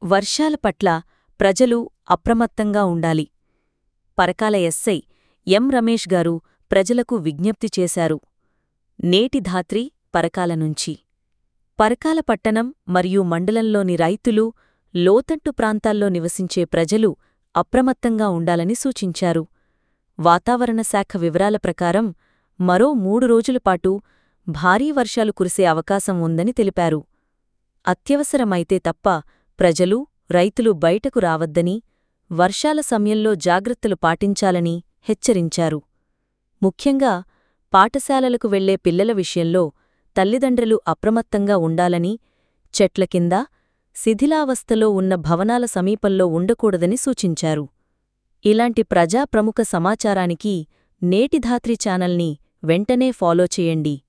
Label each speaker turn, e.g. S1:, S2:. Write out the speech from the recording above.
S1: వర్షాల పట్ల ప్రజలు అప్రమత్తంగా ఉండాలి పరకాల ఎస్ఐ ఎం రమేష్ గారు ప్రజలకు విజ్ఞప్తి చేశారు నేటి ధాత్రి పరకాల నుంచి పరకాల పట్టణం మరియు మండలంలోని రైతులు లోతట్టు ప్రాంతాల్లో నివసించే ప్రజలు అప్రమత్తంగా ఉండాలని సూచించారు వాతావరణ శాఖ వివరాల ప్రకారం మరో మూడు రోజులపాటు భారీ వర్షాలు కురిసే అవకాశం ఉందని తెలిపారు అత్యవసరమైతే తప్ప ప్రజలు రైతులు బయటకు రావద్దని వర్షాల సమయంలో జాగ్రత్తలు పాటించాలని హెచ్చరించారు ముఖ్యంగా పాఠశాలలకు వెళ్లే పిల్లల విషయంలో తల్లిదండ్రులు అప్రమత్తంగా ఉండాలని చెట్ల కింద శిథిలావస్థలో ఉన్న భవనాల సమీపంలో ఉండకూడదని సూచించారు ఇలాంటి ప్రజా ప్రముఖ సమాచారానికి నేటి ధాత్రి ఛానల్ని వెంటనే ఫాలో చేయండి